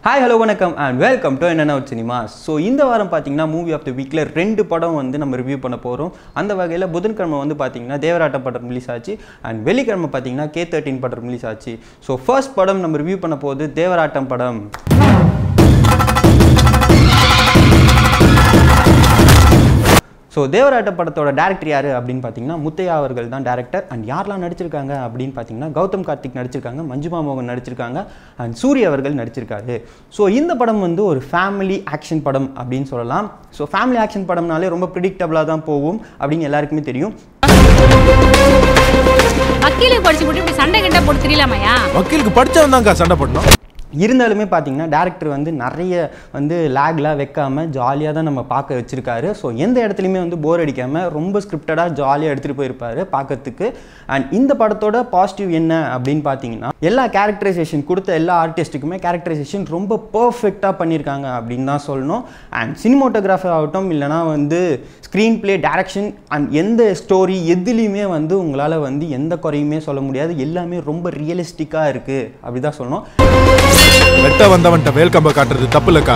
hi hello வணக்கம் and welcome to என்ன out cinema so இந்த வாரம் பார்த்தீங்கன்னா மூவி ஆஃப் த வீக்கில் ரெண்டு படம் வந்து நம்ம ரிவ்யூ பண்ண போகிறோம் அந்த வகையில் புதன்கிழமை வந்து பார்த்தீங்கன்னா தேவராட்டம் படம் ரிலீஸ் ஆச்சு அண்ட் வெள்ளிக்கிழமை பார்த்தீங்கன்னா கே தேர்ட்டின் படம் ரிலீஸ் ஆச்சு ஸோ ஃபர்ஸ்ட் படம் நம்ம ரிவ்யூ பண்ண போகுது தேவராட்டம் படம் ஸோ தேவராட்ட படத்தோட டேரக்டர் யார் அப்படின்னு பார்த்தீங்கன்னா முத்தையா அவர்கள் தான் டேரக்டர் அண்ட் யாரெல்லாம் நடிச்சிருக்காங்க அப்படின்னு பார்த்தீங்கன்னா கௌதம் கார்த்திக் நடிச்சிருக்காங்க மஞ்சுமா மோகன் நடிச்சிருக்காங்க அண்ட் சூரிய அவர்கள் நடிச்சிருக்காரு ஸோ இந்த படம் வந்து ஒரு ஃபேமிலி ஆக்ஷன் படம் அப்படின்னு சொல்லலாம் ஸோ ஃபேமிலி ஆக்ஷன் படம்னாலே ரொம்ப ப்ரிடிக்டபிளாக தான் போகும் அப்படின்னு எல்லாருக்குமே தெரியும் வக்கீலுக்கு படிச்சு போட்டு இப்படி சண்டை கிட்ட போட்டு தெரியலாமையா வக்கீலுக்கு படிச்சவன் தான்க்கா சண்டை பண்ணணும் இருந்தாலுமே பார்த்தீங்கன்னா டேரக்டர் வந்து நிறைய வந்து லேக்லாம் வைக்காம ஜாலியாக தான் நம்ம பார்க்க வச்சிருக்காரு ஸோ எந்த இடத்துலையுமே வந்து போர் அடிக்காமல் ரொம்ப ஸ்கிரிப்டடாக ஜாலியாக எடுத்துகிட்டு போயிருப்பாரு பார்க்கறதுக்கு அண்ட் இந்த படத்தோட பாசிட்டிவ் என்ன அப்படின்னு பார்த்தீங்கன்னா எல்லா கேரக்டரைசேஷன் கொடுத்த எல்லா ஆர்டிஸ்ட்டுக்குமே கேரக்டரைசேஷன் ரொம்ப பர்ஃபெக்டாக பண்ணியிருக்காங்க அப்படின்னு தான் சொல்லணும் அண்ட் சினிமோட்டோகிராஃபர் ஆகட்டும் இல்லைனா வந்து ஸ்க்ரீன் ப்ளே டேரக்ஷன் அண்ட் எந்த ஸ்டோரி எதுலேயுமே வந்து உங்களால் வந்து எந்த குறையுமே சொல்ல முடியாது எல்லாமே ரொம்ப ரியலிஸ்டிக்காக இருக்குது அப்படி தான் சொல்லணும் வெட்ட வந்தவன்ட்ட வேல்கம்ப காட்டுறது தப்பு இல்லக்கா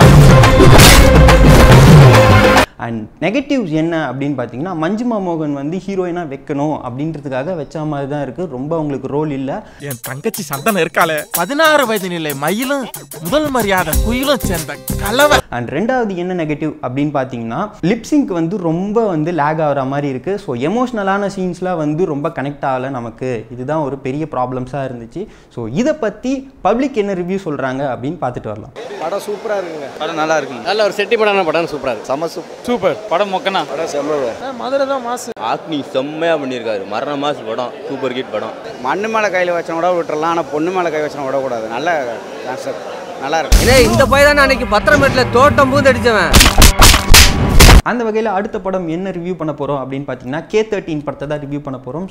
அண்ட் நெகட்டிவ்ஸ் என்ன அப்படின்னு பார்த்தீங்கன்னா மஞ்சுமா மோகன் வந்து ஹீரோயினாக வைக்கணும் அப்படின்றதுக்காக வச்ச மாதிரி தான் இருக்குது ரொம்ப அவங்களுக்கு ரோல் இல்லை என் தங்கச்சி சந்தனம் இருக்காளே பதினாறு வயது நிலை மயிலும் முதல் மரியாதை குயிலும் சேர்ந்த கலவை அண்ட் ரெண்டாவது என்ன நெகட்டிவ் அப்படின்னு பார்த்தீங்கன்னா லிப்ஸிங்க் வந்து ரொம்ப வந்து லேக் ஆகிற மாதிரி இருக்குது ஸோ எமோஷ்னலான சீன்ஸ்லாம் வந்து ரொம்ப கனெக்ட் ஆகலை நமக்கு இதுதான் ஒரு பெரிய ப்ராப்ளம்ஸாக இருந்துச்சு ஸோ இதை பற்றி பப்ளிக் என்ன ரிவ்யூ சொல்கிறாங்க அப்படின்னு பார்த்துட்டு வரலாம் படம் சூப்பரா இருக்குங்க படம் நல்லா இருக்குங்க நல்ல ஒரு செட்டி படம் படம் சூப்பரா இருக்கு செம்ம சூப்பர் சூப்பர் படம் மொக்கனா படம் செம்மங்க மதுரை தான் மாசு ஆக்டிங் செம்மையா பண்ணியிருக்காரு மரண மாசு படம் சூப்பர் ஹிட் படம் மண்ணு மேலே கையில் வச்சவங்க கூட விட்டுறலாம் ஆனால் பொண்ணு மேலே கை வச்சவங்க விடக்கூடாது நல்ல கான்செப்ட் நல்லா இருக்கு ஏய் இந்த பையன் தானே அன்னைக்கு பத்திரமேட்டில் தோட்டம் பூந்து அடிச்சவன் அந்த வகையில் அடுத்த படம் என்ன ரிவ்யூ பண்ண போகிறோம் அப்படின்னு பார்த்தீங்கன்னா கே தேர்ட்டின் படத்தை தான் ரிவ்யூ பண்ண போகிறோம்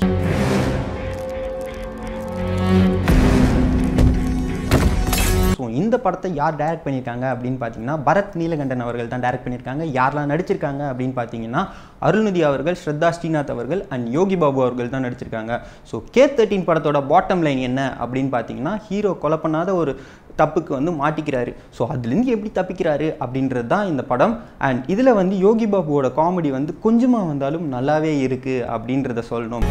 ஸோ இந்த படத்தை யார் டைரக்ட் பண்ணியிருக்காங்க அப்படின்னு பார்த்தீங்கன்னா பரத் நீலகண்டன் அவர்கள் தான் டைரக்ட் பண்ணியிருக்காங்க யாரெல்லாம் நடிச்சிருக்காங்க அப்படின்னு பார்த்தீங்கன்னா அருள்நிதி அவர்கள் ஸ்ரத்தா ஸ்ரீநாத் அவர்கள் அண்ட் யோகி பாபு அவர்கள் தான் நடிச்சிருக்காங்க ஸோ கே தேர்ட்டின் படத்தோட பாட்டம் லைன் என்ன அப்படின்னு பார்த்தீங்கன்னா ஹீரோ கொலை பண்ணாத ஒரு தப்புக்கு வந்து மாட்டிக்கிறாரு ஸோ அதுலேருந்து எப்படி தப்பிக்கிறாரு அப்படின்றது தான் இந்த படம் அண்ட் இதில் வந்து யோகி பாபுவோட காமெடி வந்து கொஞ்சமாக வந்தாலும் நல்லாவே இருக்குது அப்படின்றத சொல்லணும்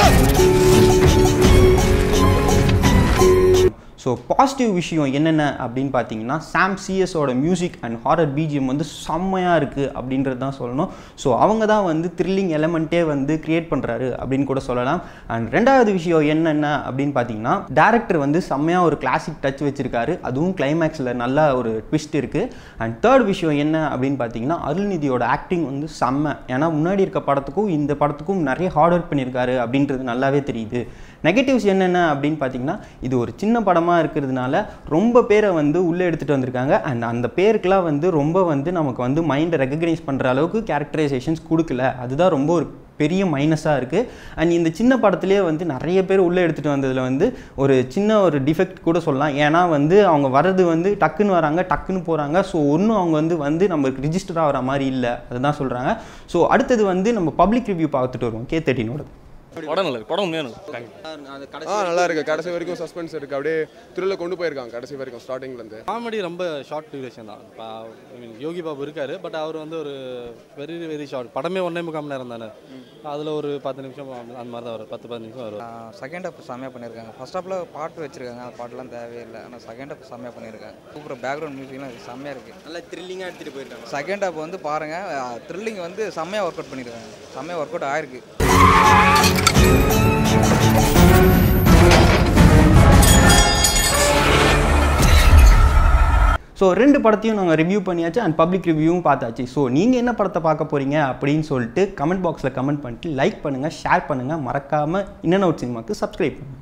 ஸோ பாசிட்டிவ் விஷயம் என்னென்ன அப்படின்னு பார்த்தீங்கன்னா சாம் சிஎஸோட மியூசிக் அண்ட் ஹாரர் பிஜிஎம் வந்து செம்மையாக இருக்குது அப்படின்றது தான் சொல்லணும் ஸோ அவங்க தான் வந்து த்ரில்லிங் எலமெண்ட்டே வந்து கிரியேட் பண்ணுறாரு அப்படின்னு கூட சொல்லலாம் அண்ட் ரெண்டாவது விஷயம் என்னென்ன அப்படின்னு பார்த்தீங்கன்னா டேரக்டர் வந்து செம்மையாக ஒரு கிளாசிக் டச் வச்சிருக்காரு அதுவும் கிளைமேக்ஸில் நல்ல ஒரு ட்விஸ்ட் இருக்குது அண்ட் தேர்ட் விஷயம் என்ன அப்படின்னு பார்த்தீங்கன்னா அருள்நிதியோட ஆக்டிங் வந்து செம்ம ஏன்னா முன்னாடி இருக்க படத்துக்கும் இந்த படத்துக்கும் நிறைய ஹார்ட் ஒர்க் பண்ணியிருக்காரு அப்படின்றது நல்லாவே தெரியுது நெகட்டிவ்ஸ் என்னென்ன அப்படின்னு பார்த்தீங்கன்னா இது ஒரு சின்ன படமாக இருக்கிறதுனால ரொம்ப பேரை வந்து உள்ளே எடுத்துகிட்டு வந்திருக்காங்க அண்ட் அந்த பேருக்கெலாம் வந்து ரொம்ப வந்து நமக்கு வந்து மைண்டை ரெக்கக்னைஸ் பண்ணுற அளவுக்கு கேரக்டரைசேஷன்ஸ் கொடுக்கல அதுதான் ரொம்ப ஒரு பெரிய மைனஸாக இருக்குது அண்ட் இந்த சின்ன படத்துலேயே வந்து நிறைய பேர் உள்ளே எடுத்துகிட்டு வந்ததில் வந்து ஒரு சின்ன ஒரு டிஃபெக்ட் கூட சொல்லலாம் ஏன்னா வந்து அவங்க வர்றது வந்து டக்குன்னு வராங்க டக்குன்னு போகிறாங்க ஸோ ஒன்றும் அவங்க வந்து வந்து நம்மளுக்கு ரிஜிஸ்டர் ஆகிற மாதிரி இல்லை அதுதான் சொல்கிறாங்க ஸோ அடுத்தது வந்து நம்ம பப்ளிக் ரிவ்யூ பார்த்துட்டு வருவோம் கே தேர்ட்டினோட படம் நல்லா இருக்கு படம் உண்மையான ஆ நல்லா இருக்கு கடைசி வரைக்கும் சஸ்பென்ஸ் இருக்கு அப்படியே த்ரில்ல கொண்டு போயிருக்காங்க கடைசி வரைக்கும் ஸ்டார்டிங்ல இருந்து காமெடி ரொம்ப ஷார்ட் டியூரேஷன் தான் இப்போ ஐ மீன் யோகி பாபு இருக்காரு பட் அவர் வந்து ஒரு வெரி வெரி ஷார்ட் படமே ஒன்றே முக்கால் மணி நேரம் தானே அதில் ஒரு பத்து நிமிஷம் அந்த மாதிரி தான் வரும் பத்து பதினஞ்சு நிமிஷம் வரும் செகண்ட் ஹாஃப் செம்மையாக பண்ணியிருக்காங்க ஃபர்ஸ்ட் ஹாஃபில் பாட்டு வச்சிருக்காங்க அந்த பாட்டுலாம் தேவையில்லை ஆனால் செகண்ட் ஹாஃப் செம்மையாக பண்ணியிருக்காங்க சூப்பர் பேக்ரவுண்ட் மியூசிக்லாம் செம்மையாக இருக்குது நல்லா த்ரில்லிங்காக எடுத்துட்டு போயிருக்காங்க செகண்ட் ஹாஃப் வந்து பாருங்கள் த்ரில்லிங் வந்து செம்மையாக ஒர்க் அவுட் பண்ணியிருக்காங்க செம்மையாக ஒர்க் அவுட் ஆயிருக்கு ஸோ ரெண்டு படத்தையும் நாங்கள் ரிவ்யூ பண்ணியாச்சு அண்ட் பப்ளிக் ரிவ்யூவும் பார்த்தாச்சு ஸோ நீங்கள் என்ன படத்தை பார்க்க போகிறீங்க அப்படின்னு சொல்லிட்டு கமெண்ட் பாக்ஸில் கமெண்ட் பண்ணிட்டு லைக் பண்ணுங்கள் ஷேர் பண்ணுங்கள் மறக்காமல் இன்னன் அவுட் சினிமாக்கு சப்ஸ்கிரைப் பண்ணுங்கள்